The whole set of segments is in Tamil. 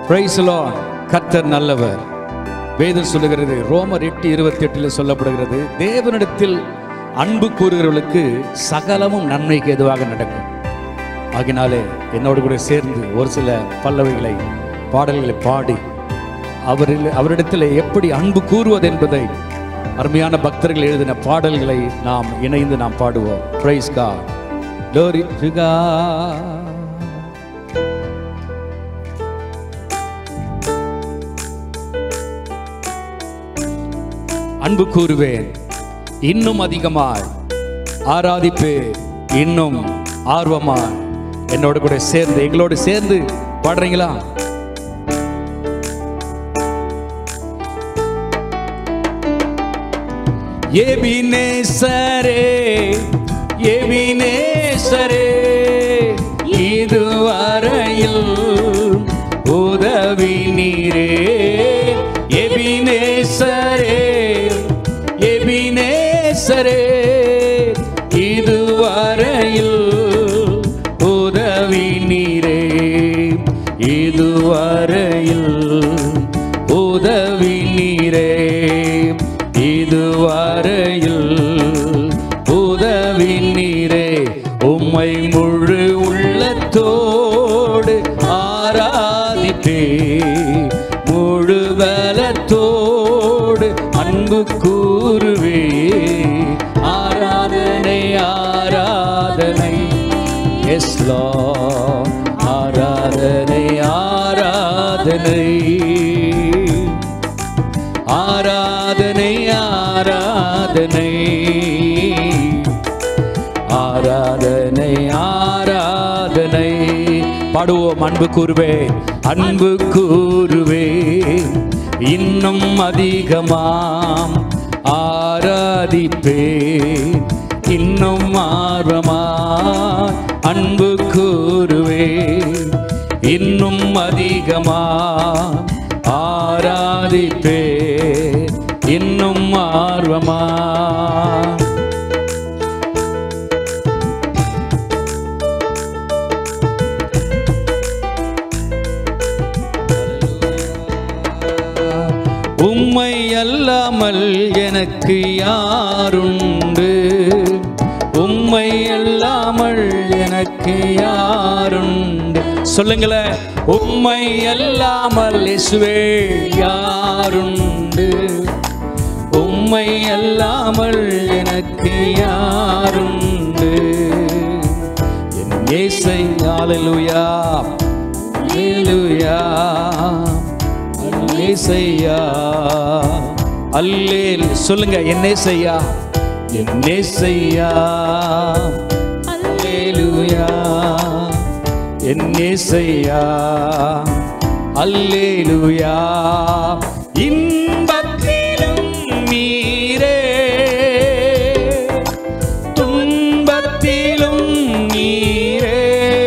பிரைஸ் கர்த்தர் நல்லவர் வேதம் சொல்லுகிறது ரோமர் எட்டு இருபத்தி எட்டில் சொல்லப்படுகிறது தேவனிடத்தில் அன்பு கூறுகிறவர்களுக்கு சகலமும் நன்மைக்கு எதுவாக நடக்கும் ஆகினாலே என்னோடு கூட சேர்ந்து ஒரு சில பல்லவைகளை பாடல்களை பாடி அவரில் அவரிடத்தில் எப்படி அன்பு கூறுவது என்பதை அருமையான பக்தர்கள் எழுதின பாடல்களை நாம் இணைந்து நாம் பாடுவோம் பிரைஸ் கா Glory to God. அன்பு கூறுவேன் இன்னும் அதிகமாய் ஆராதிப்பேன் இன்னும் ஆர்வமாய் என்னோட கூட சேர்ந்து எங்களோடு சேர்ந்து பாடுறீங்களா எபினேசரே எபினேசரே இதுவரையில் உதவி நீரே எபினேசரே எபினேசரே இதுவரையில் உதவி நீரே இதுவரையில் உதவி நீரே இதுவரையில் உதவி நீரே உம்மை முழு உள்ளத்தோடு ஆராதிப்பே முழு பலத்தோடு அன்பு கூறுவே ஆராதனை ஆராதனை எஸ் ஆராதனை ஆராதனை ஆராதனை ஆராதனை ஆராதனை ஆராதனை பாடுவோம் அன்பு கூறுவே அன்பு கூறுவே இன்னும் அதிகமாம் ஆராதிப்பே இன்னும் ஆர்வமா அன்பு கூறுவே இன்னும் அதிகமா ஆராதிப்பே இன்னும் ஆர்வமா உம்மை அல்லாமல் எனக்கு யாருண்டு உம்மை அல்லாமல் எனக்கு யாருண்டு சொல்லுங்களேன் உம்மை அல்லாமல் இயேசுவே யாருண்டு உம்மை அல்லாமல் எனக்கு யாருண்டு என் இயேசை ஹalleluya ஹalleluya அல்லேசையா அல்லேல் சொல்லுங்க என்னேசையா என்னேசையா அல்லேலுயா என்னேசையா அல்லேலுயா இன்பத்திலும் நீரே துன்பத்திலும் நீரே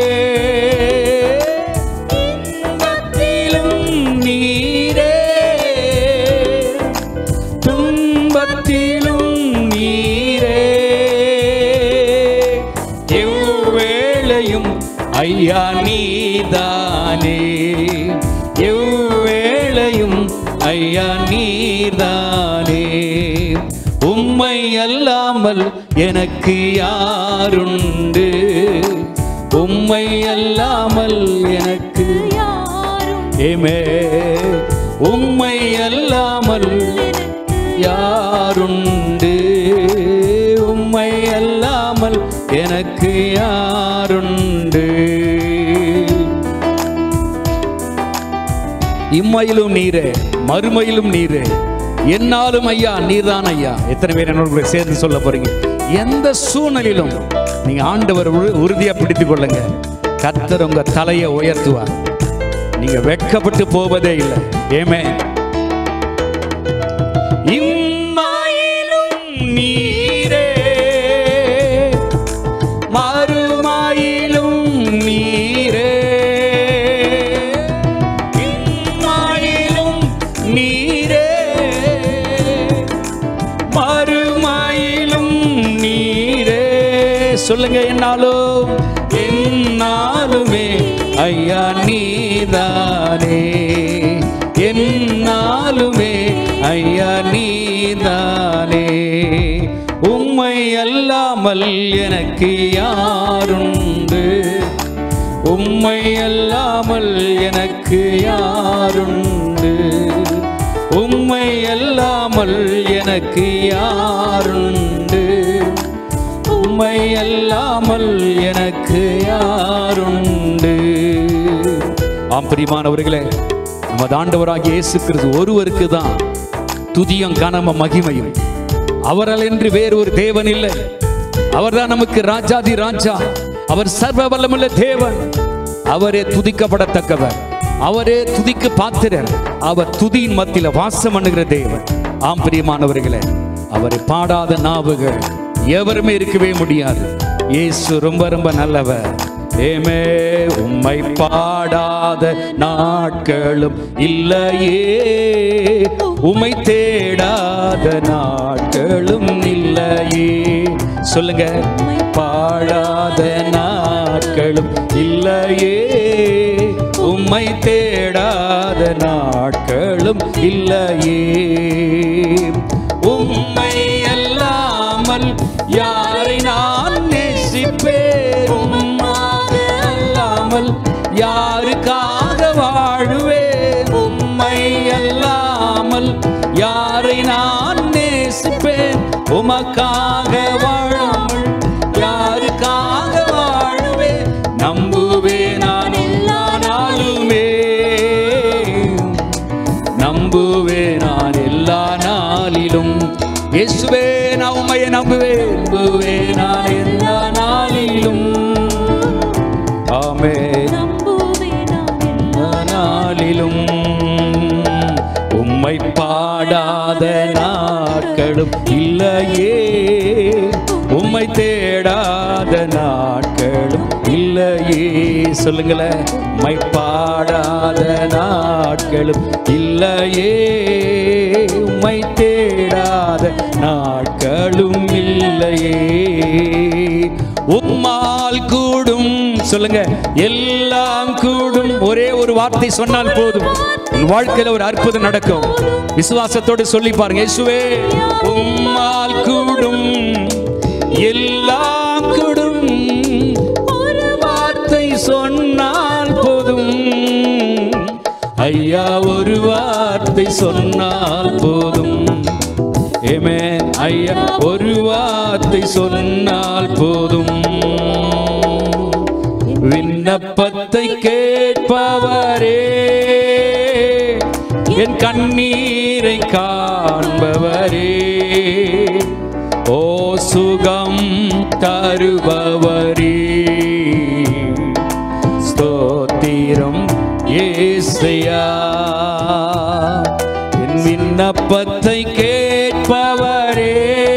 இன்பத்திலும் நீரே துன்பத்திலும் நீரே எவ்வேளையும் ஐயா நீதானே எவ்வேளையும் ஐயா நீதானே உம்மை அல்லாமல் எனக்கு யாருண்டு உம்மை அல்லாமல் எனக்கு ஏமே உம்மை அல்லாமல் யாருண்டு உம்மை அல்லாமல் எனக்கு யாருண்டு இம்மையிலும் நீரே மறுமையிலும் நீரே என்னாலும் ஐயா நீர்தான் ஐயா எத்தனை பேர் என்னோட கூட சேர்ந்து சொல்ல போறீங்க எந்த சூழ்நிலையிலும் நீங்க ஆண்டவர் உறு- உறுதியா பிடித்துக் கொள்ளுங்க கர்த்தர் உங்க தலையை உயர்த்துவார் நீங்க வெட்கப்பட்டு போவதே இல்லை ஏமே இம்மாயிலும் நீரே மறுமாயிலும் நீரே இம்மாயிலும் நீரே மறுமாயிலும் நீரே சொல்லுங்க என்னாலும் என்னாலுமே ஐயா நீதானே அல்லாமல் எனக்கு யாருண்டு உம்மை அல்லாமல் எனக்கு யாருண்டு உம்மை அல்லாமல் எனக்கு யாருண்டு உம்மை அல்லாமல் எனக்கு யாருண்டு ஆம் பிரியமானவர்களே நமது ஆண்டவராகிய இயேசு கிறிஸ்து ஒருவருக்கு தான் துதியும் கனமும் மகிமையும் அவரால் என்று வேறு ஒரு தேவன் இல்லை அவர்தான் நமக்கு ராஜாதி ராஜா அவர் சர்வ வல்லமுள்ள தேவன் அவரே துதிக்கப்படத்தக்கவர் அவரே துதிக்கு பாத்திரர் அவர் துதியின் மத்தியில வாசம் பண்ணுகிற தேவன் ஆம் பிரியமானவர்களே அவரை பாடாத நாவுகள் எவருமே இருக்கவே முடியாது இயேசு ரொம்ப ரொம்ப நல்லவர் ஏமே உம்மை பாடாத நாட்களும் இல்லையே உம்மை தேடாத நாட்களும் இல்லையே சொல்லுங்க பாடாத நாட்களும் இல்லையே உம்மை தேடாத நாட்களும் இல்லையே உம்மை அல்லாமல் யாரை நான் நேசிப்பேன் உம்மாக அல்லாமல் யாருக்காக வாழுவேன் உம்மை அல்லாமல் யாரை நான் நேசிப்பேன் உமக்காக வாழாமல் யாருக்காக வாழுவேன் நம்புவேன் நான் எல்லா நாளுமே நம்புவேன் நான் எல்லா நாளிலும் இயேசுவே நான் உம்மையை நம்புவேன் நம்புவேன் நான் எல்லா நாளிலும் ஆமே எல்லா நாளிலும் உம்மை பாடாத நாட்களும் இல்லையே உம்மை தேடாத நாட்களும் இல்லையே சொல்லுங்களேன் உம்மை பாடாத நாட்களும் இல்லையே உம்மை தேடாத நாட்களும் இல்லையே உம்மால் கூடும் சொல்லுங்க எல்லாம் கூடும் ஒரே ஒரு வார்த்தை சொன்னால் போதும் உன் வாழ்க்கையில ஒரு அற்புதம் நடக்கும் விசுவாசத்தோடு சொல்லி பாருங்க இயேசுவே உம்மால் கூடும் எல்லாம் கூடும் ஒரு வார்த்தை சொன்னால் போதும் ஐயா ஒரு வார்த்தை சொன்னால் போதும் ஏமே ஐயா ஒரு வார்த்தை சொன்னால் போதும் விண்ணப்பத்தை கேட்பவரே என் கண்ணீரை காண்பவரே ஓ சுகம் தருபவரே ஸ்தோத்திரம் ஏசையா என் விண்ணப்பத்தை கேட்பவரே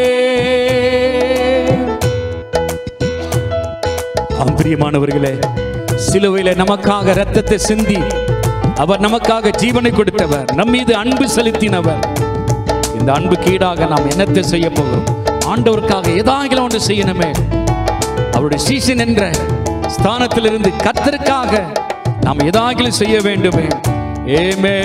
ஆம், பிரியமானவர்களே சிலுவையில நமக்காக ரத்தத்தை சிந்தி அவர் நமக்காக ஜீவனை கொடுத்தவர் நம் மீது அன்பு செலுத்தினவர் இந்த அன்புக்கு ஈடாக நாம் என்னத்தை செய்ய போகிறோம் ஆண்டவருக்காக ஏதாவது ஒன்று செய்யணுமே அவருடைய சீசன் என்ற ஸ்தானத்திலிருந்து கர்த்தருக்காக நாம் ஏதாவது செய்ய வேண்டுமே ஏமே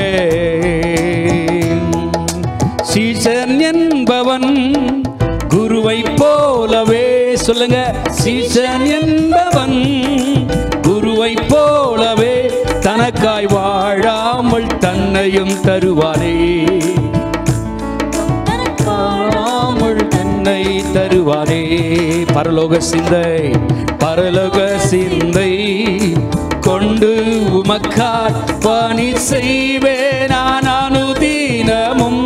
சீசன் என்பவன் குருவை போலவே சொல்லுங்க சீசன் என்பவன் குருவை போலவே தனக்காய் வாழாமல் தன்னையும் தருவாரே காணாமல் தன்னை தருவாரே பரலோக சிந்தை பரலோக சிந்தை கொண்டு உமக்கால் பணி செய்வேன் நான் அனுதீனமும்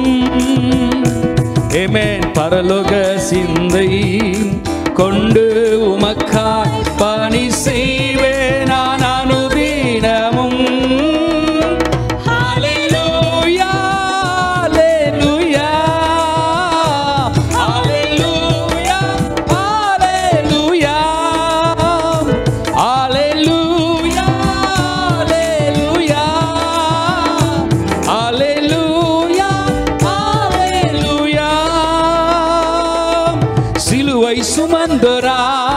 ஏமேன் பரலோக சிந்தை கொண்டு உமக்கால் பணி செய்வேன் நான் அனுதீனமும் Hallelujah, hallelujah, hallelujah, hallelujah, hallelujah, hallelujah, hallelujah, hallelujah. சிலுவை சுமந்தரா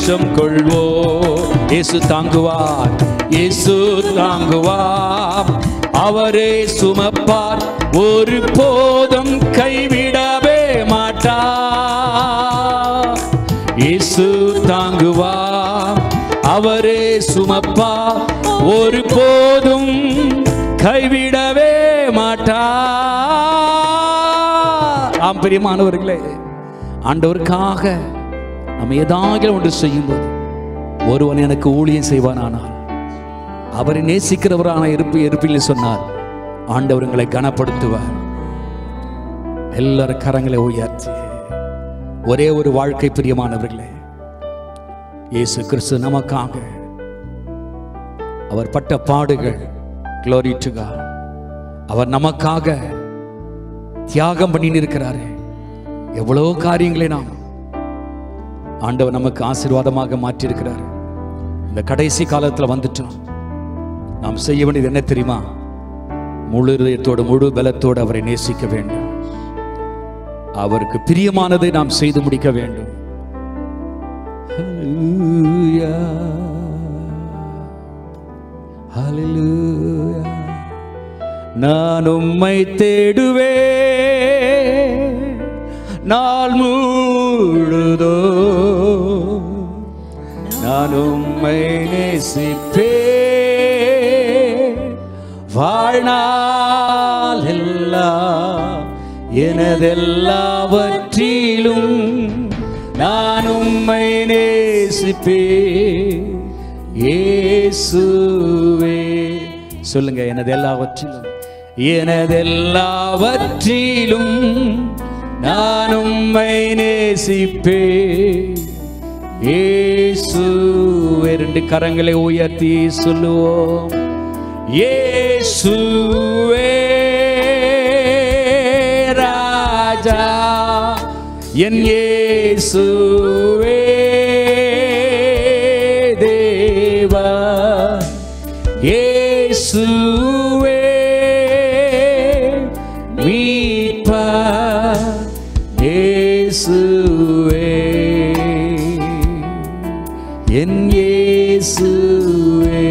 சந்தோஷம் கொள்வோ இயேசு தாங்குவார் இயேசு தாங்குவார் அவரே சுமப்பார் ஒரு போதும் கைவிடவே மாட்டார் இயேசு தாங்குவார் அவரே சுமப்பார் ஒரு போதும் கைவிடவே மாட்டார் ஆம் பிரியமானவர்களே ஆண்டவருக்காக நம்ம ஏதாவது ஒன்று செய்யும்போது ஒருவன் எனக்கு ஊழியம் செய்வானானால் அவரை நேசிக்கிறவரான இருப்பு இருப்பில் சொன்னார் ஆண்டவர் உங்களை கனப்படுத்துவார் எல்லாரும் கரங்களை உயர்த்தி ஒரே ஒரு வாழ்க்கை பிரியமானவர்களே இயேசு கிறிஸ்து நமக்காக அவர் பட்ட பாடுகள் glory to God அவர் நமக்காக தியாகம் பண்ணின்னு இருக்கிறாரு எவ்வளவு காரியங்களை நாம் ஆண்டவர் நமக்கு ஆசீர்வாதமாக மாற்றியிருக்கிறார் இந்த கடைசி காலத்தில் வந்துட்டோம் நாம் செய்ய வேண்டியது என்ன தெரியுமா முழு இதயத்தோடு முழு பலத்தோடு அவரை நேசிக்க வேண்டும் அவருக்கு பிரியமானதை நாம் செய்து முடிக்க வேண்டும் Hallelujah. Hallelujah. நான் உம்மை தேடுவே நாள் முழுதோ நான் உம்மை நேசிப்பே வாழ்நாள் எல்லாம் எனதெல்லாவற்றிலும் நான் உம்மை நேசிப்பே இயேசுவே சொல்லுங்க எனது எல்லாவற்றிலும் எனதெல்லாவற்றிலும் நான் உம்மை நேசிப்பே இயேசுவே ரெண்டு கரங்களை உயர்த்தி சொல்லுவோம் இயேசுவே ராஜா என் இயேசுவே தேவா இயேசுவே மீட்பா இயேசுவே என் இயேசுவே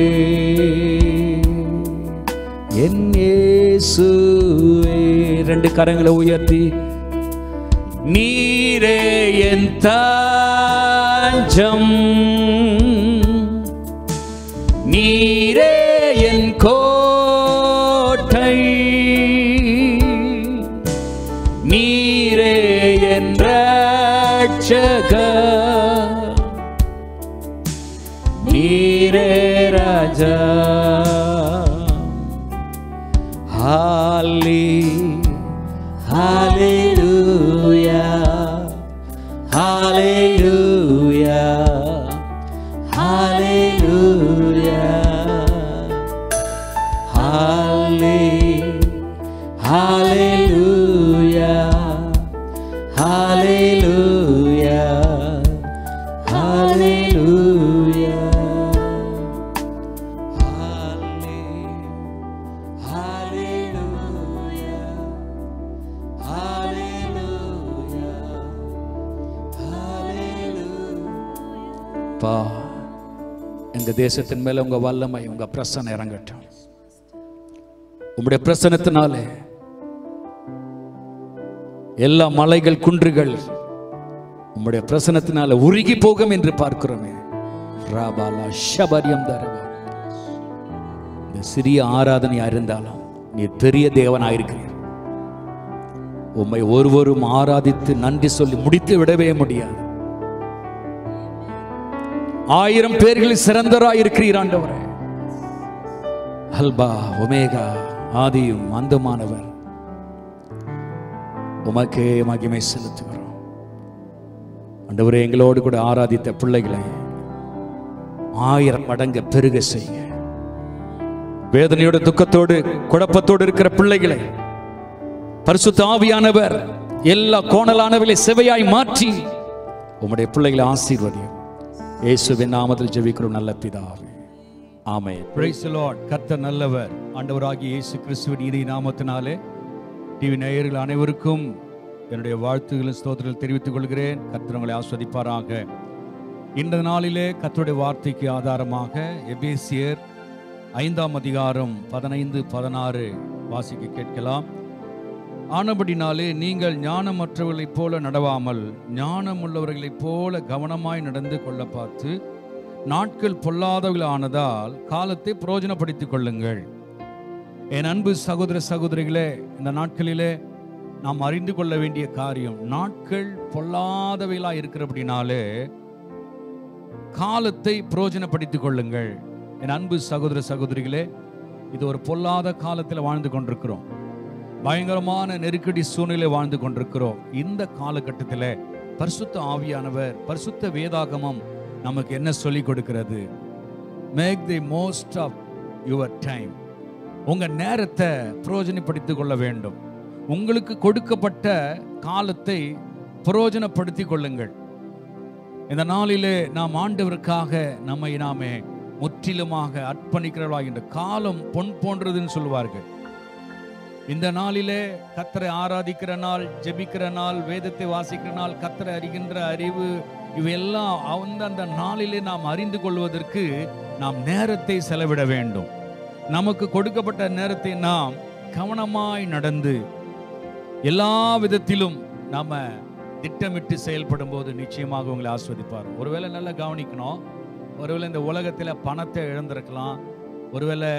என் இயேசுவே ரெண்டு கரங்களை உயர்த்தி நீரே என் தாஞ்சம் நீரே என் கோட்டை நீரே என் ரட்சகர் நீரே ராஜா ஹாலி ஹalleluya ஹalleluya ஹalleluya ஹாலி ஹalleluya ஹalleluya ஹalleluya பா எங்க தேசத்தின் மேல உங்க வல்லமை உங்க பிரசனை இறங்கட்டும் உங்களுடைய பிரசனத்தினாலே எல்லா மலைகள் குன்றுகள் உம்முடைய பிரசனத்தினால உருகி போகும் என்று பார்க்கிறோமே ராபாலா ஷபரியம் தரவா இந்த சிறிய ஆராதனையா இருந்தாலும் நீ பெரிய தேவனாயிருக்கிறீர் உம்மை ஒருவரும் ஆராதித்து நன்றி சொல்லி முடித்து விடவே முடியாது ஆயிரம் பேர்களில் சிறந்தராய் இருக்கிறீர் ஆண்டவரே அல்பா ஒமேகா ஆதியும் அந்தமானவர் உமக்கே மகிமை செலுத்துகிறோம் ஆண்டவரே எங்களோடு கூட ஆராதித்த பிள்ளைகளை ஆயிரம் மடங்கு பெருக செய்ய வேதனையோட துக்கத்தோடு குழப்பத்தோடு இருக்கிற பிள்ளைகளை பரிசுத்த ஆவியானவர் எல்லா கோணலானவர்களை செவையாய் மாற்றி உம்முடைய பிள்ளைகளை ஆசீர்வதியும் இயேசுவின் நாமத்தில் ஜெபிக்கிறோம் நல்ல பிதாவே ஆமென் பிரைஸ் லார்ட் கர்த்தர் நல்லவர் ஆண்டவராகிய இயேசு கிறிஸ்துவின் இனிய நாமத்தினாலே டிவி நேயர்கள் அனைவருக்கும் என்னுடைய வாழ்த்துக்களை ஸ்தோத்திரங்கள் தெரிவித்துக் கொள்கிறேன் கர்த்தர் உங்களை ஆஸ்வதிப்பாராக இந்த நாளிலே கர்த்தருடைய வார்த்தைக்கு ஆதாரமாக எபேசியர் ஐந்தாம் அதிகாரம் பதினைந்து பதினாறு வாசிக்க கேட்கலாம் ஆனபடினாலே நீங்கள் ஞானமற்றவர்களைப் போல நடவாமல் ஞானமுள்ளவர்களைப் போல கவனமாய் நடந்து கொள்ள பார்த்து நாட்கள் பொல்லாதவர்கள் ஆனதால் காலத்தை பிரயோஜனப்படுத்திக் கொள்ளுங்கள் என் அன்பு சகோதர சகோதரிகளே இந்த நாட்களிலே நாம் அறிந்து கொள்ள வேண்டிய காரியம் நாட்கள் பொல்லாதவைகளா இருக்கிறபடினாலே காலத்தை பிரயோஜனப்படுத்திக் கொள்ளுங்கள் என் அன்பு சகோதர சகோதரிகளே இது ஒரு பொல்லாத காலத்தில் வாழ்ந்து கொண்டிருக்கிறோம் பயங்கரமான நெருக்கடி சூழ்நிலை வாழ்ந்து கொண்டிருக்கிறோம் இந்த காலகட்டத்தில் பரிசுத்த ஆவியானவர் பரிசுத்த வேதாகமம் நமக்கு என்ன சொல்லிக் கொடுக்கிறது make the most of your time உங்க நேரத்தை பிரயோஜனப்படுத்திக் கொள்ள வேண்டும் உங்களுக்கு கொடுக்கப்பட்ட காலத்தை பிரயோஜனப்படுத்திக் கொள்ளுங்கள் இந்த நாளிலே நாம் ஆண்டவருக்காக நம்மை நாமே முற்றிலுமாக அர்ப்பணிக்கிறவர்களா என்ற காலம் பொன் போன்றதுன்னு சொல்லுவார்கள் இந்த நாளிலே கத்தரை ஆராதிக்கிற நாள் ஜெபிக்கிற நாள் வேதத்தை வாசிக்கிற நாள் கத்தரை அறிகின்ற அறிவு இவையெல்லாம் அந்த அந்த நாளிலே நாம் அறிந்து கொள்வதற்கு நாம் நேரத்தை செலவிட வேண்டும் நமக்கு கொடுக்கப்பட்ட நேரத்தை நாம் கவனமாய் நடந்து எல்லா விதத்திலும் நாம திட்டமிட்டு செயல்படும் போது நிச்சயமாக உங்களை ஆஸ்வதிப்பார் ஒருவேளை நல்லா கவனிக்கணும் ஒருவேளை இந்த உலகத்தில் பணத்தை இழந்திருக்கலாம் ஒருவேளை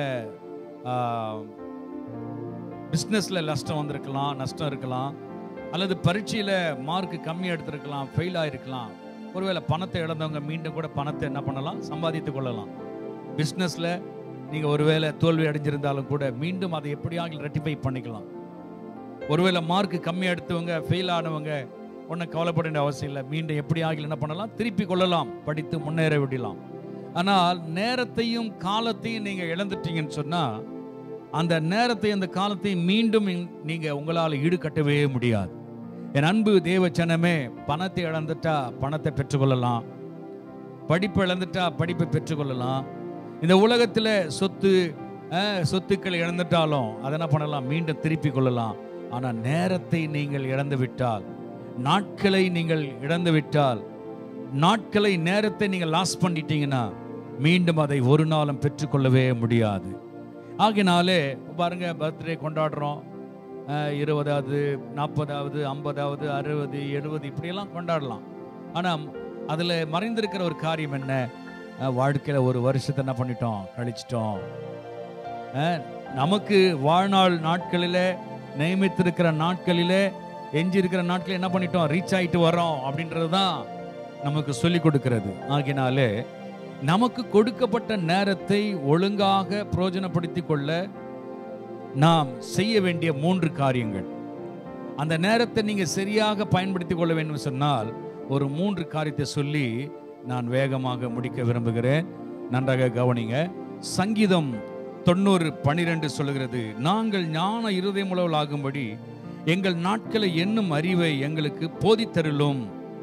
பிஸ்னஸில் நஷ்டம் வந்திருக்கலாம் நஷ்டம் இருக்கலாம் அல்லது பரீட்சையில் மார்க் கம்மியாக எடுத்திருக்கலாம் ஃபெயில் ஆகிருக்கலாம் ஒருவேளை பணத்தை இழந்தவங்க மீண்டும் கூட பணத்தை என்ன பண்ணலாம் சம்பாதித்து கொள்ளலாம் பிஸ்னஸில் நீங்கள் ஒருவேளை தோல்வி அடைஞ்சிருந்தாலும் கூட மீண்டும் அதை எப்படியாக ரெட்டிஃபை பண்ணிக்கலாம் ஒருவேளை மார்க் கம்மியாக எடுத்தவங்க ஃபெயில் ஆனவங்க ஒன்றும் கவலைப்பட வேண்டிய அவசியம் இல்லை மீண்டும் எப்படி ஆகல என்ன பண்ணலாம் திருப்பி கொள்ளலாம் படித்து முன்னேற விடலாம் ஆனால் நேரத்தையும் காலத்தையும் நீங்கள் இழந்துட்டீங்கன்னு சொன்னால் அந்த நேரத்தை அந்த காலத்தை மீண்டும் இங்- நீங்க உங்களால் ஈடுகட்டவே முடியாது என் அன்பு தேவச்சனமே பணத்தை இழந்துட்டா பணத்தை பெற்றுக்கொள்ளலாம் படிப்பு இழந்துட்டா படிப்பை பெற்றுக்கொள்ளலாம் இந்த உலகத்தில் சொத்து அஹ், சொத்துக்களை இழந்துட்டாலும் அதை என்ன பண்ணலாம் மீண்டும் திருப்பி கொள்ளலாம் ஆனால் நேரத்தை நீங்கள் இழந்து விட்டால் நாட்களை நீங்கள் இழந்து விட்டால் நாட்களை நேரத்தை நீங்கள் லாஸ் பண்ணிட்டீங்கன்னா மீண்டும் அதை ஒரு நாளும் பெற்றுக்கொள்ளவே முடியாது ஆகினாலே பாருங்க பர்த்டே கொண்டாடுறோம் அஹ், இருபதாவது நாற்பதாவது ஐம்பதாவது அறுபது எழுபது இப்படியெல்லாம் கொண்டாடலாம் ஆனால் அதில் மறைந்திருக்கிற ஒரு காரியம் என்ன வாழ்க்கையில் ஒரு வருஷத்தை என்ன பண்ணிட்டோம் கழிச்சிட்டோம் அஹ், நமக்கு வாழ்நாள் நாட்களில் நியமித்திருக்கிற நாட்களிலே எஞ்சி இருக்கிற நாட்களில் என்ன பண்ணிட்டோம் ரீச் ஆயிட்டு வரோம் அப்படின்றது தான் நமக்கு சொல்லிக் கொடுக்கிறது ஆகினாலே நமக்கு கொடுக்கப்பட்ட நேரத்தை ஒழுங்காக பிரயோஜனப்படுத்திக் கொள்ள நாம் செய்ய வேண்டிய மூன்று காரியங்கள் அந்த நேரத்தை நீங்க சரியாக பயன்படுத்திக் கொள்ள வேண்டும் சொன்னால் ஒரு மூன்று காரியத்தை சொல்லி நான் வேகமாக முடிக்க விரும்புகிறேன் நன்றாக கவனிங்க சங்கீதம் தொண்ணூறு பனிரெண்டு சொல்லுகிறது நாங்கள் ஞான இருதயமுள்ளவள் ஆகும்படி எங்கள் நாட்களை எண்ணும் அறிவை எங்களுக்கு போதித்தருளும்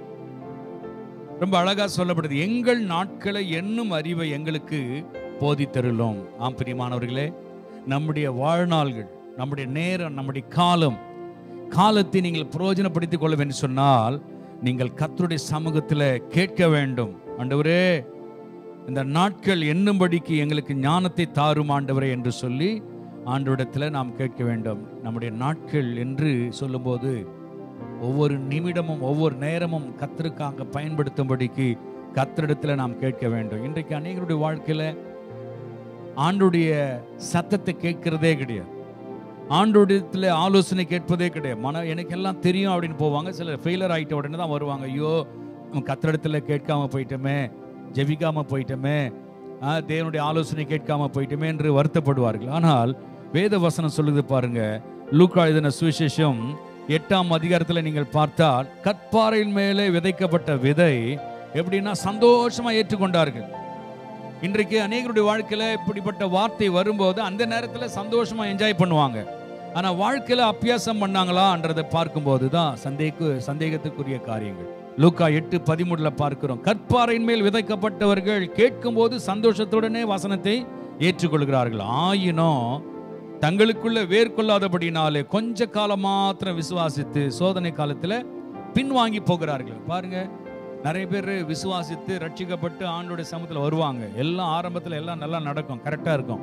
ரொம்ப அழகா சொல்லப்படுது எங்கள் நாட்களை எண்ணும் அறிவை எங்களுக்கு போதித்தருளும் ஆம் பிரியமானவர்களே நம்முடைய வாழ்நாள்கள் நம்முடைய நேரம் நம்முடைய காலம் காலத்தை நீங்கள் பிரயோஜனப்படுத்திக் கொள்ள வேண்டும் சொன்னால் நீங்கள் கர்த்தருடைய சமூகத்தில் கேட்க வேண்டும் ஆண்டவரே இந்த நாட்கள் எண்ணும்படிக்கு எங்களுக்கு ஞானத்தை தாரும் ஆண்டவரே என்று சொல்லி ஆண்டவரிடத்தில் நாம் கேட்க வேண்டும் நம்முடைய நாட்கள் என்று சொல்லும்போது ஒவ்வொரு நிமிடமும் ஒவ்வொரு நேரமும் கத்தருக்காக பயன்படுத்தும்படிக்கு கத்தரிடத்தில் நாம் கேட்க வேண்டும் இன்றைக்கு அநேகருடைய வாழ்க்கையில் ஆண்டுடைய சத்தத்தை கேட்கிறதே கிடையாது ஆண்டோடத்தில் ஆலோசனை கேட்பதே கிடையாது மன எனக்கு எல்லாம் தெரியும் அப்படின்னு போவாங்க சிலர் ஃபெயிலர் ஆகிட்ட உடனே தான் வருவாங்க ஐயோ கத்திரிடத்தில் கேட்காம போயிட்டோமே ஜெபிக்காம போயிட்டோமே ஆ, தேவனுடைய ஆலோசனை கேட்காம போயிட்டோமே என்று வருத்தப்படுவார்கள் ஆனால் வேத வசனம் சொல்லுது பாருங்க லூக்கா எழுதின சுவிசேஷம் எட்டாம் அதிகாரத்தில் நீங்கள் பார்த்தால் கற்பாறையின் மேலே விதைக்கப்பட்ட விதை எப்படின்னா சந்தோஷமா ஏற்றுக்கொண்டார்கள் இன்றைக்கு அநேகருடைய வாழ்க்கையில இப்படிப்பட்ட வார்த்தை வரும்போது அந்த நேரத்தில் சந்தோஷமா என்ஜாய் பண்ணுவாங்க ஆனா வாழ்க்கையில அபியாசம் பண்ணாங்களான்றதை பார்க்கும்போது தான் சந்தேக சந்தேகத்துக்குரிய காரியங்கள் லூக்கா எட்டு பதிமூணுல பார்க்கிறோம் கற்பாறையின் மேல் விதைக்கப்பட்டவர்கள் கேட்கும்போது சந்தோஷத்துடனே வசனத்தை ஏற்றுக்கொள்கிறார்கள் ஆயினும் தங்களுக்குள்ள வேர்கொள்ளாதபடினாலே கொஞ்ச காலம் மாத்திரம் விசுவாசித்து சோதனை காலத்துல பின்வாங்கி போகிறார்கள் பாருங்க நிறைய பேர் விசுவாசித்து ரட்சிக்கப்பட்டு ஆண்டோடைய சமூகத்தில் வருவாங்க எல்லாம் ஆரம்பத்தில் எல்லாம் நல்லா நடக்கும் கரெக்டா இருக்கும்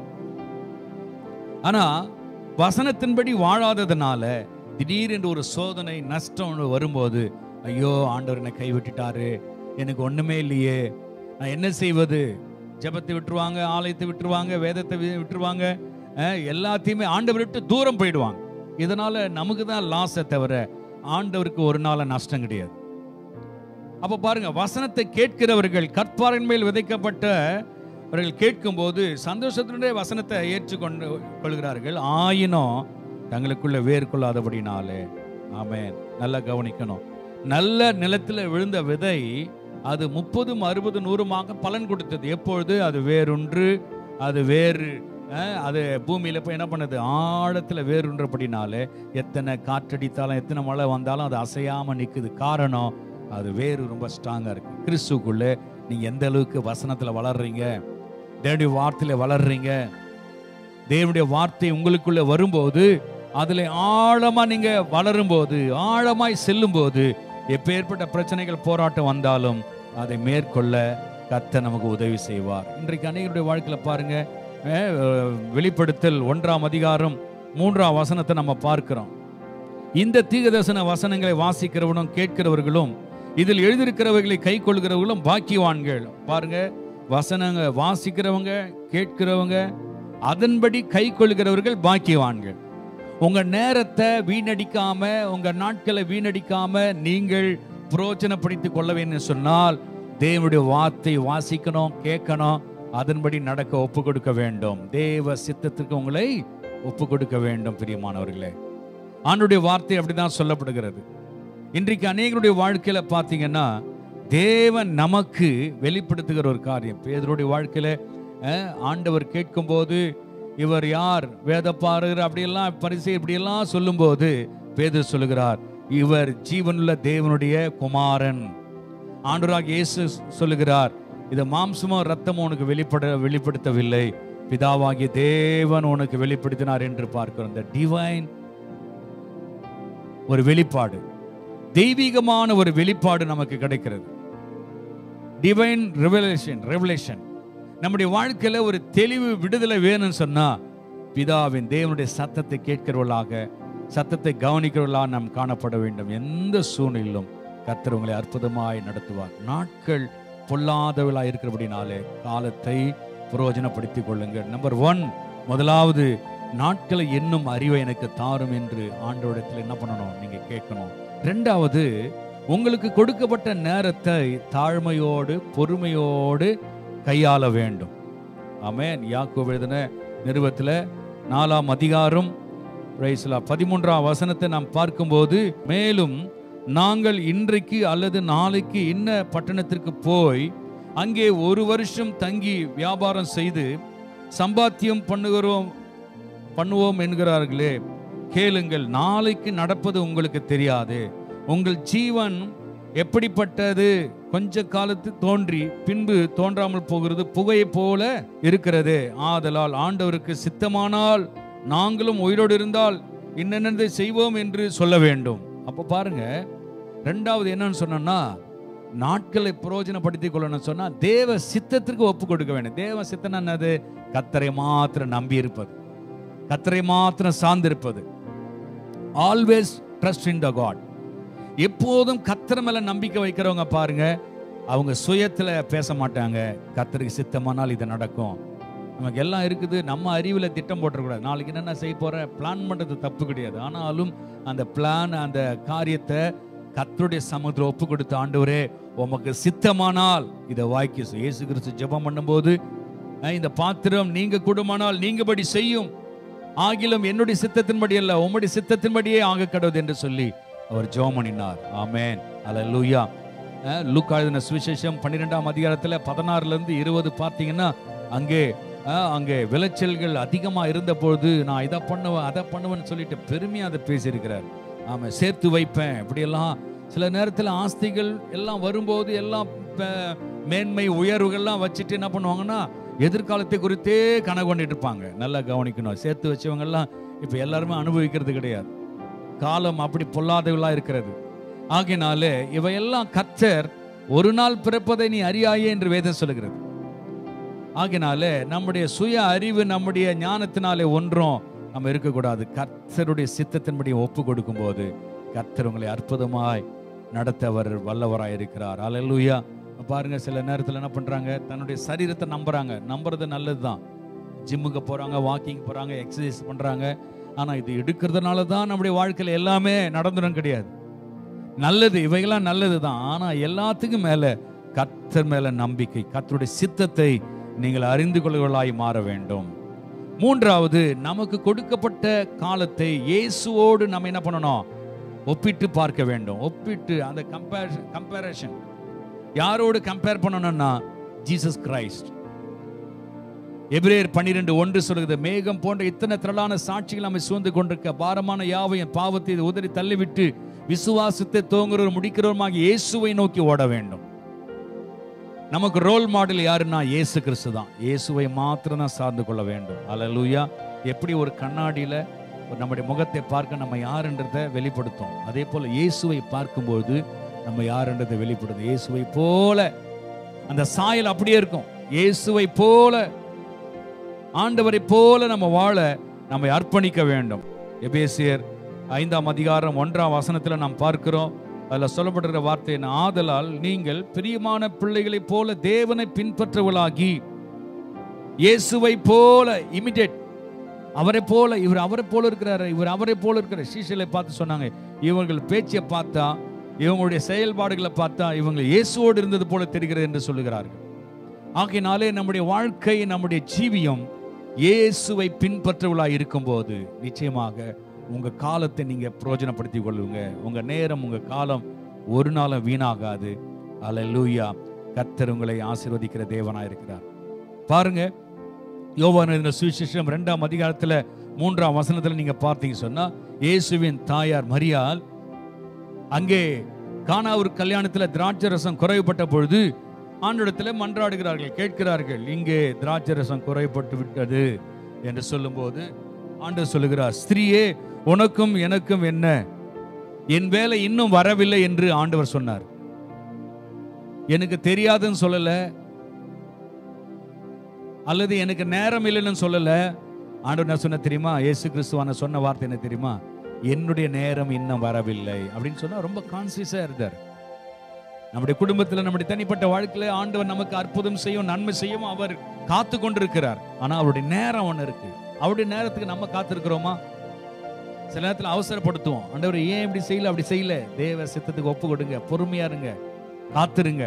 ஆனா வசனத்தின்படி வாழாததுனால திடீரென்று ஒரு சோதனை நஷ்டம் ஒன்று வரும்போது ஐயோ ஆண்டவர் என்னை கைவிட்டுட்டாரு எனக்கு ஒண்ணுமே இல்லையே நான் என்ன செய்வது ஜெபத்தை விட்டுருவாங்க ஆலயத்தை விட்டுருவாங்க வேதத்தை வி- விட்டுருவாங்க அஹ், எல்லாத்தையுமே ஆண்டவர் விட்டு தூரம் போயிடுவாங்க இதனால நமக்கு தான் லாஸை தவிர ஆண்டவருக்கு ஒரு நாள் நஷ்டம் கிடையாது அப்ப பாருங்க வசனத்தை கேட்கிறவர்கள் கற்பாரின் மேல் விதைக்கப்பட்ட அவர்கள் கேட்கும்போது சந்தோஷத்தினுடைய வசனத்தை ஏற்றுக்கொண்டு கொள்கிறார்கள் ஆயினும் தங்களுக்குள்ள வேர் கொள்ளாதபடினாலே ஆமென் நல்லா கவனிக்கணும் நல்ல நிலத்தில் விழுந்த விதை அது முப்பதும் அறுபது நூறுமாக பலன் கொடுத்தது எப்பொழுது அது வேறொன்று அது வேறு அஹ், அது பூமியில போய் என்ன பண்ணுது ஆழத்துல வேறுன்றபடினாலே எத்தனை காற்றடித்தாலும் எத்தனை மழை வந்தாலும் அது அசையாம நிக்குது காரணம் அது வேறு ரொம்ப ஸ்ட்ராங்கா இருக்கு கிறிஸ்துக்குள்ள நீங்க எந்த அளவுக்கு வசனத்துல வளர்றீங்க தேவனுடைய வார்த்தையில வளர்றீங்க தேவனுடைய வார்த்தை உங்களுக்குள்ள வரும்போது அதுல ஆழமா நீங்க வளரும்போது ஆழமாய் செல்லும்போது எப்பேற்பட்ட பிரச்சனைகள் போராட்டம் வந்தாலும் அதை மேற்கொள்ள கர்த்தர் நமக்கு உதவி செய்வார் இன்றைக்கு அநேகருடைய வாழ்க்கையில பாருங்க அஹ், வெளிப்படுத்தல் ஒன்றாம் அதிகாரம் மூன்றாம் வசனத்தை நம்ம பார்க்கிறோம் இந்த தீர்க்கதரிசன வசனங்களை வாசிக்கிறவனும் கேட்கிறவர்களும் இதில் எழுதியிருக்கிறவர்களை கை கொள்கிறவர்களும் பாக்கியவான்கள் பாருங்க வசனங்க வாசிக்கிறவங்க கேட்கிறவங்க அதன்படி கை கொள்கிறவர்கள் பாக்கியவான்கள் உங்க நேரத்தை வீணடிக்காம உங்க நாட்களை வீணடிக்காம நீங்கள் புரோஜனப்படுத்திக் கொள்ள வேண்டும் சொன்னால் தேவனுடைய வார்த்தை வாசிக்கணும் கேட்கணும் அதன்படி நடக்க ஒப்பு கொடுக்க வேண்டும் தேவ சித்தத்துக்கு உங்களை ஒப்பு கொடுக்க வேண்டும் பிரியமானவர்களே ஆண்டுடைய வார்த்தை அப்படிதான் சொல்லப்படுகிறது இன்றைக்கு அநேகருடைய வாழ்க்கையில பார்த்தீங்கன்னா தேவன் நமக்கு வெளிப்படுத்துகிற ஒரு காரியம் பேதருடைய வாழ்க்கையில அஹ், ஆண்டவர் கேட்கும்போது இவர் யார் வேதப்பாரர் அப்படியெல்லாம் பரிசை இப்படியெல்லாம் சொல்லும்போது பேதர் சொல்லுகிறார் இவர் ஜீவனுள்ள தேவனுடைய குமாரன் ஆண்டவராக இயேசு சொல்லுகிறார் இது மாம்சமோ ரத்தமோ உனக்கு வெளிப்பட வெளிப்படுத்தவில்லை பிதாவாகிய தேவன் உனக்கு வெளிப்படுத்தினார் என்று பார்க்கிறோம் இந்த டிவைன் ஒரு வெளிப்பாடு தெய்வீகமான ஒரு வெளிப்பாடு நமக்கு கிடைக்கிறது டிவைன் ரெவலேஷன் ரெவலேஷன் நம்முடைய வாழ்க்கையில ஒரு தெளிவு விடுதலை வேணும்னு சொன்னா பிதாவின் தேவனுடைய சத்தத்தை கேட்கிறவர்களாக சத்தத்தை கவனிக்கிறவர்களாக நாம் காணப்பட வேண்டும் எந்த சூழ்நிலையிலும் கர்த்தர் உங்களை அற்புதமாய் நடத்துவார் நாட்கள் பொல்லாதவர்களாக இருக்கிறபடினாலே காலத்தை பிரயோஜனப்படுத்திக் கொள்ளுங்கள் நம்பர் ஒன் முதலாவது நாட்களை என்னும் அறிவை எனக்கு தாரும் என்று ஆண்டவரிடத்தில் என்ன பண்ணணும் நீங்க கேட்கணும் ரெண்டாவது உங்களுக்கு கொடுக்கப்பட்ட நேரத்தை தாழ்மையோடு பொறுமையோடு கையாள வேண்டும் ஆமென் யாக்கோபு எழுதின நிறுவத்தில் நாலாம் அதிகாரம் பிரைஸ்லா பதிமூன்றாம் வசனத்தை நாம் பார்க்கும்போது மேலும் நாங்கள் இன்றைக்கு அல்லது நாளைக்கு இன்ன பட்டணத்திற்கு போய் அங்கே ஒரு வருஷம் தங்கி வியாபாரம் செய்து சம்பாத்தியம் பண்ணுகிறோம் பண்ணுவோம் என்கிறார்களே கேளுங்கள் நாளைக்கு நடப்பது உங்களுக்கு தெரியாது உங்கள் ஜீவன் எப்படிப்பட்டது கொஞ்ச காலத்து தோன்றி பின்பு தோன்றாமல் போகிறது புகையைப் போல இருக்கிறது ஆதலால் ஆண்டவருக்கு சித்தமானால் நாங்களும் உயிரோடு இருந்தால் இன்னென்னதை செய்வோம் என்று சொல்ல வேண்டும் அப்போ பாருங்க ரெண்டாவது என்னன்னு சொன்னோம்னா நாட்களை பிரயோஜனப்படுத்திக் கொள்ளணும் சொன்னா தேவ சித்தத்திற்கு ஒப்பு கொடுக்க வேண்டும் தேவ சித்தம் என்னது கத்தரை மாத்திரம் நம்பி இருப்பது கத்தரை மாத்திரம் சார்ந்திருப்பது always trust in the God எப்போதும் கத்தர் மேல நம்பிக்கை வைக்கிறவங்க பாருங்க அவங்க சுயத்துல பேச மாட்டாங்க கத்தருக்கு சித்தமானால் இது நடக்கும் நமக்கு எல்லாம் இருக்குது நம்ம அறிவுல திட்டம் போட்டுறக்கூடாது நாளைக்கு என்னென்ன செய்ய போற பிளான் பண்றது தப்பு கிடையாது ஆனாலும் அந்த பிளான் அந்த காரியத்தை கத்தருடைய சமுத்திரம் ஒப்பு கொடுத்த ஆண்டவரே உமக்கு சித்தமானால் இதை வாய்க்கு இயேசு கிறிஸ்து ஜெபம் பண்ணும்போது அஹ், இந்த பாத்திரம் நீங்க கூடுமானால் நீங்கபடி செய்யும் ஆகிலும் என்னுடைய சித்தத்தின்படி அல்ல உம்முடைய சித்தத்தின்படியே ஆக கடவுது என்று சொல்லி அவர் ஜெபம் பண்ணினார் ஆமென் அல்லேலூயா அஹ், லூக்கா எழுதின சுவிசேஷம் பன்னிரெண்டாம் அதிகாரத்துல பதினாறுல இருந்து இருபது பார்த்தீங்கன்னா அங்கே அஹ், அங்கே விளைச்சல்கள் அதிகமா இருந்த பொழுது நான் இதை பண்ணுவேன் அதை பண்ணுவேன்னு சொல்லிட்டு பெருமையா அதை பேசியிருக்கிறார் ஆமா சேர்த்து வைப்பேன் இப்படியெல்லாம் சில நேரத்தில் ஆஸ்திகள் எல்லாம் வரும்போது எல்லாம் ப- மேன்மை உயர்வுகள்லாம் வச்சுட்டு என்ன பண்ணுவாங்கன்னா எதிர்காலத்தை குறித்தே கனவு கொண்டுட்டு இருப்பாங்க நல்லா கவனிக்கணும் சேர்த்து வச்சவங்க எல்லாம் இப்போ எல்லாருமே அனுபவிக்கிறது கிடையாது காலம் அப்படி பொல்லாதவளா இருக்கிறது ஆகையினாலே இவையெல்லாம் கத்தர் ஒரு நாள் பிறப்பதை நீ அறியாயே என்று வேதம் சொல்லுகிறது ஆகினால நம்முடைய சுய அறிவு நம்முடைய ஞானத்தினாலே ஒன்றும் நம்ம இருக்கக்கூடாது கர்த்தருடைய சித்தத்தின்படி ஒப்பு கொடுக்கும்போது கர்த்தர் உங்களை அற்புதமாய் நடத்த அவர் வல்லவராய் இருக்கிறார் அல்லேலூயா பாருங்க சில நேரத்தில் என்ன பண்றாங்க தன்னுடைய சரீரத்தை நம்புறாங்க நம்புறது நல்லதுதான் ஜிம்முக்கு போறாங்க வாக்கிங் போறாங்க எக்ஸசைஸ் பண்றாங்க ஆனா இது எடுக்கிறதுனால தான் நம்முடைய வாழ்க்கையில எல்லாமே நடந்துடும் கிடையாது நல்லது இவைகளாம் நல்லது தான் ஆனா எல்லாத்துக்கும் மேல கர்த்தர் மேல நம்பிக்கை கர்த்தருடைய சித்தத்தை நீங்கள் அறிந்து கொள்வர்களாய் மாற வேண்டும் மூன்றாவது நமக்கு கொடுக்கப்பட்ட காலத்தை இயேசுவோடு நம்ம என்ன பண்ணணும் ஒப்பிட்டு பார்க்க வேண்டும் ஒப்பிட்டு அந்த கம்பேர் கம்பேரிஷன் யாரோடு கம்பேர் பண்ணணும்னா ஜீசஸ் கிரைஸ்ட் எபிரேயர் பன்னிரெண்டு ஒன்று சொல்கிறது மேகம் போன்ற இத்தனை திரளான சாட்சிகள் நம்மை சூழ்ந்து கொண்டிருக்க பாரமான யாவையும் பாவத்தை உதறி தள்ளிவிட்டு விசுவாசத்தை தோங்குறவர் முடிக்கிறவருமாக இயேசுவை நோக்கி ஓட வேண்டும் நமக்கு ரோல் மாடல் யாருன்னா இயேசு கிறிஸ்து தான் இயேசுவை மாத்திரம் தான் சார்ந்து கொள்ள வேண்டும் அல்லேலூயா எப்படி ஒரு கண்ணாடியில ஒரு நம்முடைய முகத்தை பார்க்க நம்ம யாருன்றதை வெளிப்படுத்தும் அதே போல இயேசுவை பார்க்கும்போது நம்ம யாருன்றதை வெளிப்படுத்தும் இயேசுவை போல அந்த சாயல் அப்படியே இருக்கும் இயேசுவை போல ஆண்டவரை போல நம்ம வாழ நம்மை அர்ப்பணிக்க வேண்டும் எபேசியர் ஐந்தாம் அதிகாரம் ஒன்றாம் வசனத்துல நாம் பார்க்கிறோம் அதுல சொல்லப்படுகிற வார்த்தை என்ன ஆதலால் நீங்கள் பிரியமான பிள்ளைகளைப் போல தேவனை பின்பற்றவளாகி இயேசுவை போல இமிடேட் அவரை போல இவர் அவரை போல இருக்கிறாரு இவர் அவரை போல இருக்கிற சீஷலை பார்த்து சொன்னாங்க இவங்கள் பேச்சை பார்த்தா இவங்களுடைய செயல்பாடுகளை பார்த்தா இவங்க இயேசுவோடு இருந்தது போல தெரிகிறது என்று சொல்லுகிறார்கள் ஆகையினாலே நம்முடைய வாழ்க்கை நம்முடைய ஜீவியம் இயேசுவை பின்பற்றவளாய் இருக்கும்போது நிச்சயமாக உங்க காலத்தை நீங்க பிரயோஜனப்படுத்திக் கொள்ளுங்க உங்க நேரம் உங்க காலம் ஒரு நாளும் வீணாகாது அல்லேலூயா கர்த்தர் உங்களை ஆசீர்வதிக்கிற தேவனா இருக்கிறார் பாருங்க யோவான் எழுதின சுவிசேஷம் ரெண்டாம் அதிகாரத்துல மூன்றாம் வசனத்துல நீங்க பார்த்தீங்க சொன்னா இயேசுவின் தாயார் மரியாள் அங்கே கானா ஒரு கல்யாணத்துல திராட்சை ரசம் குறைவுபட்ட பொழுது ஆண்டிடத்துல மன்றாடுகிறார்கள் கேட்கிறார்கள் இங்கே திராட்சை ரசம் குறைபட்டு விட்டது என்று சொல்லும்போது ஆண்டவர் சொல்லுகிறார் ஸ்திரீயே உனக்கும் எனக்கும் என்ன என் வேலை இன்னும் வரவில்லை என்று ஆண்டவர் சொன்னார் எனக்கு தெரியாதுன்னு சொல்லல அல்லது எனக்கு நேரம் இல்லைன்னு சொல்லல ஆண்டவர் என்ன சொன்ன தெரியுமா இயேசு கிறிஸ்துவான சொன்ன வார்த்தை என்ன தெரியுமா என்னுடைய நேரம் இன்னும் வரவில்லை அப்படின்னு சொன்னா ரொம்ப கான்சியஸா இருந்தார் நம்முடைய குடும்பத்துல நம்முடைய தனிப்பட்ட வாழ்க்கையில ஆண்டவர் நமக்கு அற்புதம் செய்யும் நன்மை செய்யும் அவர் காத்து கொண்டிருக்கிறார் ஆனா அவருடைய நேரம் ஒண்ணு இருக்கு அவருடைய நேரத்துக்கு நம்ம காத்திருக்கிறோமா சில நேரத்துல அவசரப்படுத்துவோம் ஆண்டவர் ஏன் இப்படி செய்யல அப்படி செய்யல தேவ சித்தத்துக்கு ஒப்பு கொடுங்க பொறுமையா இருங்க காத்திருங்க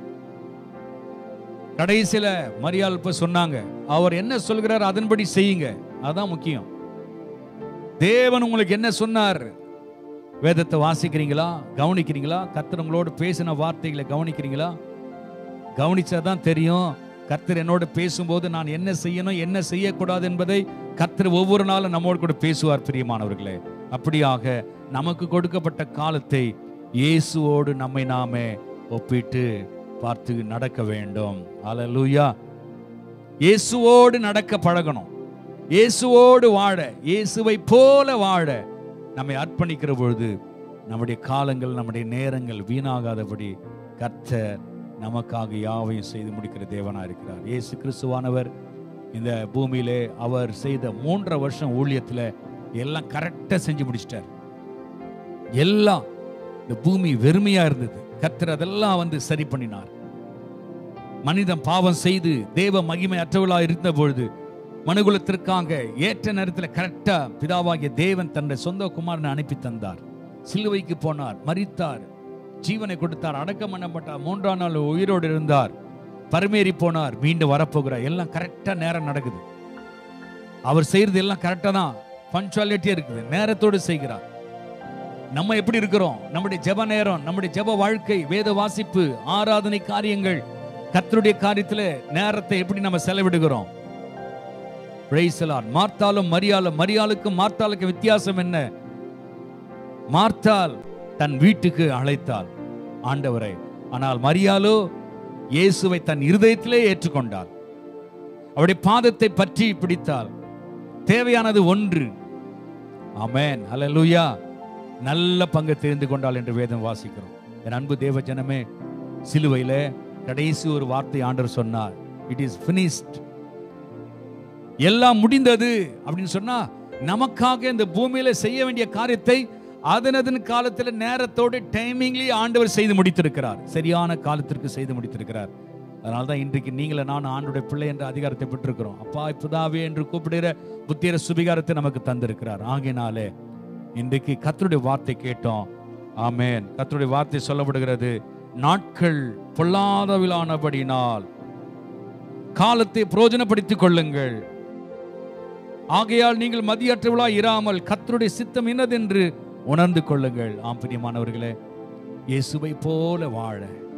கடைசியில மரியாள் இப்ப சொன்னாங்க அவர் என்ன சொல்கிறார் அதன்படி செய்யுங்க அதான் முக்கியம் தேவன் உங்களுக்கு என்ன சொன்னார் வேதத்தை வாசிக்கிறீங்களா கவனிக்கிறீங்களா கர்த்தர் உங்களோடு பேசின வார்த்தைகளை கவனிக்கிறீங்களா கவனிச்சாதான் தெரியும் கர்த்தர் என்னோடு பேசும்போது நான் என்ன செய்யணும் என்ன செய்யக்கூடாது என்பதை கர்த்தர் ஒவ்வொரு நாளும் நம்மோடு கூட பேசுவார் பிரியமானவர்களே அப்படியாக நமக்கு கொடுக்கப்பட்ட காலத்தை இயேசுவோடு நம்மை நாமே ஒப்பிட்டு பார்த்து நடக்க வேண்டும் அல்லேலூயா இயேசுவோடு நடக்க பழகணும் இயேசுவோடு வாழ இயேசுவை போல வாழ நம்மை அர்ப்பணிக்கிற பொழுது நம்முடைய காலங்கள் நம்முடைய நேரங்கள் வீணாகாதபடி கர்த்தர் நமக்காக யாவையும் செய்து முடிக்கிற தேவனா இருக்கிறார் இயேசு கிறிஸ்துவானவர் இந்த பூமியிலே அவர் செய்த மூன்றரை வருஷம் ஊழியத்துல எல்லாம் கரெக்டா செஞ்சு முடிச்சிட்டார் எல்லாம் இந்த பூமி வெறுமையா இருந்தது கர்த்தர் அதெல்லாம் வந்து சரி பண்ணினார் மனிதன் பாவம் செய்து தேவ மகிமை அற்றவளா இருந்த பொழுது மனுகுலத்திற்காக ஏற்ற நேரத்தில் கரெக்டா பிதாவாகிய தேவன் தன்னுடைய சொந்த குமாரனை அனுப்பி தந்தார் சிலுவைக்கு போனார் மரித்தார் ஜீவனை கொடுத்தார் அடக்கம் பண்ணப்பட்டார் மூன்றாம் நாள் உயிரோடு இருந்தார் பரமேறி போனார் மீண்டும் வரப்போகிறார் எல்லாம் கரெக்டா நேரம் நடக்குது அவர் செய்யறது எல்லாம் கரெக்டா தான் பஞ்சுவாலிட்டியா இருக்குது நேரத்தோடு செய்கிறார் நம்ம எப்படி இருக்கிறோம் நம்முடைய ஜெப நேரம் நம்முடைய ஜெப வாழ்க்கை வேத வாசிப்பு ஆராதனை காரியங்கள் கர்த்தருடைய காரியத்துல நேரத்தை எப்படி நம்ம செலவிடுகிறோம் Praise the Lord. மார்த்தாலும் மரியாளும் மரியாளுக்கும் மார்த்தாளுக்கு வித்தியாசம் என்ன மார்த்தாள் தன் வீட்டுக்கு அழைத்தாள் ஆண்டவரை ஆனால் மரியாளோ இயேசுவை தன் இருதயத்திலே ஏற்றுக்கொண்டாள் அவருடைய பாதத்தை பற்றி பிடித்தாள் தேவையானது ஒன்று ஆமென் அல்லேலூயா நல்ல பங்கு தெரிந்து கொண்டாள் என்று வேதம் வாசிக்கிறோம் என் அன்பு தேவ ஜனமே சிலுவையில கடைசி ஒரு வார்த்தை ஆண்டவர் சொன்னார் இட் இஸ் finished எல்லாம் முடிந்தது அப்படின்னு சொன்னா நமக்காக இந்த பூமியில செய்ய வேண்டிய காரியத்தை அதனதன் காலத்தில் நேரத்தோடு டைமிங்லி ஆண்டவர் செய்து முடித்திருக்கிறார் சரியான காலத்திற்கு செய்து முடித்திருக்கிறார் அதனால தான் இன்றைக்கு நீங்கள நான் ஆண்டுடைய பிள்ளை என்ற அதிகாரத்தை பெற்றிருக்கிறோம் அப்பா புதாவே என்று கூப்பிடுகிற புத்திர சுபிகாரத்தை நமக்கு தந்திருக்கிறார் ஆகையினாலே இன்றைக்கு கர்த்தருடைய வார்த்தை கேட்டோம் ஆமென் கர்த்தருடைய வார்த்தை சொல்லப்படுகிறது நாட்கள் பொல்லாதவிலானபடினால் காலத்தை பிரயோஜனப்படுத்திக் கொள்ளுங்கள் ஆகையால் நீங்கள் மதியற்றவளா இராமல் கர்த்தருடைய சித்தம் என்னதென்று உணர்ந்து கொள்ளுங்கள் ஆம் பிரியமானவர்களே இயேசுவை போல வாழ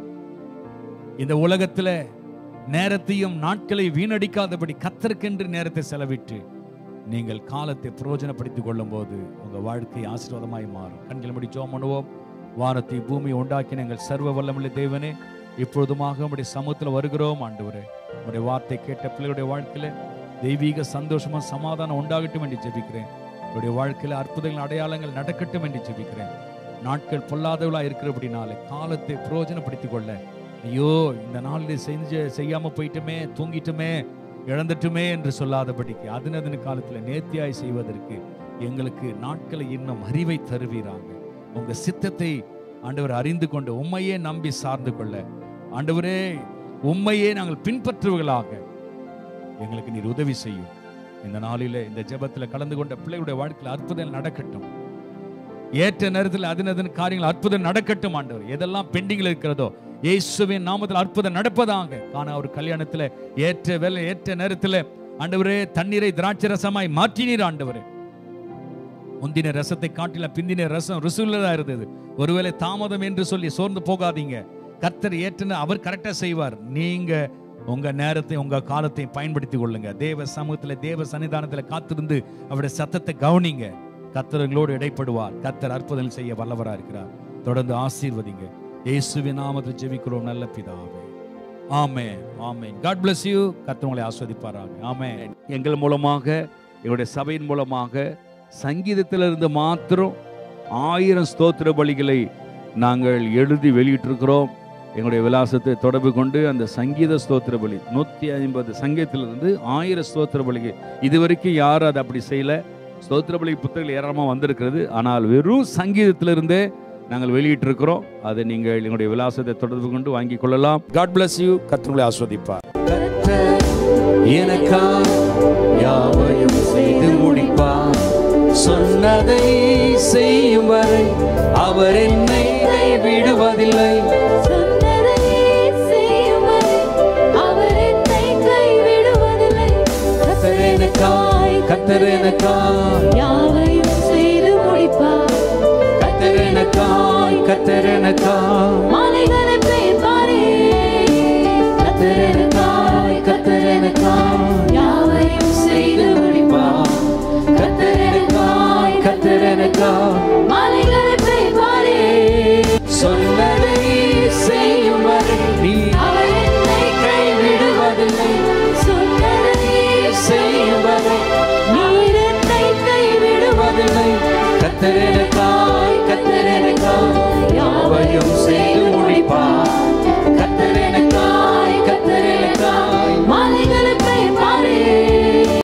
இந்த உலகத்துல நேரத்தையும் நாட்களை வீணடிக்காதபடி கத்தருக்கென்று நேரத்தை செலவிட்டு நீங்கள் காலத்தை பிரயோஜனப்படுத்திக் கொள்ளும் போது உங்க வாழ்க்கை ஆசீர்வாதமாய் மாறும் கண்கள் முடி ஜோம் பண்ணுவோம் வானத்தை பூமியை உண்டாக்கின எங்கள் சர்வ வல்லமுள்ள தேவனே இப்பொழுதுமாக உடைய சமூகத்தில் வருகிறோம் ஆண்டவரே உடைய வார்த்தை கேட்ட பிள்ளைகளுடைய வாழ்க்கையில தெய்வீக சந்தோஷமும் சமாதானம் உண்டாகட்டும் என்று ஜெபிக்கிறேன் உடைய வாழ்க்கையில அற்புதங்கள் அடையாளங்கள் நடக்கட்டும் என்று ஜெபிக்கிறேன் நாட்கள் பொல்லாதவளா இருக்கிறபடினாலே காலத்தை பிரயோஜனப்படுத்திக் கொள்ள ஐயோ இந்த நாளில் செஞ்ச செய்யாம போயிட்டுமே தூங்கிட்டுமே இழந்துட்டுமே என்று சொல்லாதபடிக்கு அதனதன காலத்துல நேர்த்தியாய் செய்வதற்கு எங்களுக்கு நாட்களை இன்னும் அறிவை தருவீராங்க உங்க சித்தத்தை ஆண்டவர் அறிந்து கொண்டு உண்மையே நம்பி சார்ந்து கொள்ள ஆண்டவரே உண்மையே நாங்கள் பின்பற்றுவர்களாக எங்களுக்கு நீர் உதவி செய்யும் இந்த நாளிலே இந்த ஜெபத்துல கலந்து கொண்ட பிள்ளைகளுடைய வாழ்க்கையில் அற்புதம் நடக்கட்டும் ஏற்ற நேரத்தில் அதனதன் காரியங்கள் அற்புதம் நடக்கட்டும் ஆண்டவர் எதெல்லாம் பெண்டிங்ல இருக்கிறதோ இயேசுவின் நாமத்தில் அற்புதம் நடப்பதாங்க காண ஒரு கல்யாணத்துல ஏற்ற வேலை ஏற்ற நேரத்துல ஆண்டவரே தண்ணீரை திராட்சை ரசமாய் மாற்றினீர் ஆண்டவரே முந்தின ரசத்தை காட்டில பிந்தின ரசம் ருசுள்ளதா இருந்தது ஒருவேளை தாமதம் என்று சொல்லி சோர்ந்து போகாதீங்க கர்த்தர் ஏற்றுன அவர் கரெக்டா செய்வார் நீங்க உங்க நேரத்தை உங்க காலத்தை பயன்படுத்திக் கொள்ளுங்க தேவ சமூகத்துல தேவ சன்னிதானத்துல காத்திருந்து அவருடைய சத்தத்தை கவனிங்க கர்த்தர்களோடு இடைப்படுவார் கர்த்தர் அற்புதம் செய்ய வல்லவரா இருக்கிறார் தொடர்ந்து ஆசீர்வதிங்க இயேசுவின் நாமத்தில் ஜெபிக்கிறோம் நல்ல பிதாவே ஆமே ஆமே காட் bless யூ கர்த்தர் உங்களை ஆஸ்வதிப்பாராங்க ஆமே எங்கள் மூலமாக எங்களுடைய சபையின் மூலமாக சங்கீதத்திலிருந்து மாத்திரம் ஆயிரம் ஸ்தோத்திர பலிகளை நாங்கள் எழுதி வெளியிட்டிருக்கிறோம் எங்களுடைய விலாசத்தை தொடர்பு கொண்டு அந்த சங்கீத ஸ்தோத்திர பலி நூற்றி ஐம்பது சங்கீதத்திலிருந்து ஆயிரம் ஸ்தோத்திர பலிகள் இதுவரைக்கும் யாரும் அதை அப்படி செய்யல ஸ்தோத்திர பலி புத்தகங்கள் ஏராளமாக வந்திருக்கிறது ஆனால் வெறும் சங்கீதத்திலிருந்தே நாங்கள் வெளியிட்டிருக்கிறோம் அதை நீங்கள் எங்களுடைய விலாசத்தை தொடர்பு கொண்டு வாங்கிக் கொள்ளலாம் காட் bless யூ கர்த்தர்களை ஆஸ்வதிப்பார் எனக்கா யாவையும் செய்து முடிப்பார் சொன்னதை செய்யும் வரை அவர் என்னை விடுவதில்லை சொன்னதை செய்யும் வரை அவர் என்னை கைவிடுவதில்லை. கத்தர் எனக்காய் கத்தர் எனக்காய் யாவையும் செய்து முடிப்பார். கத்தர் எனக்காய் கத்தர் எனக்காய் மலைகளை பெயர்ப்பாரே. கத்தர் எனக்காய் கத்தர் எனக்காய் யாவையும் செய்து முடிப்பார். கத்தர் எனக்காய் கத்தர் எனக்காய் மலைகளை பெயர்ப்பாரே. சொன்னதை செய்யும் வரை நீ அவர் என்னை கைவிடுவதில்லை சொன்னதை செய்யும் வரை நீர் என்னை கைவிடுவதில்லை. கத்தர்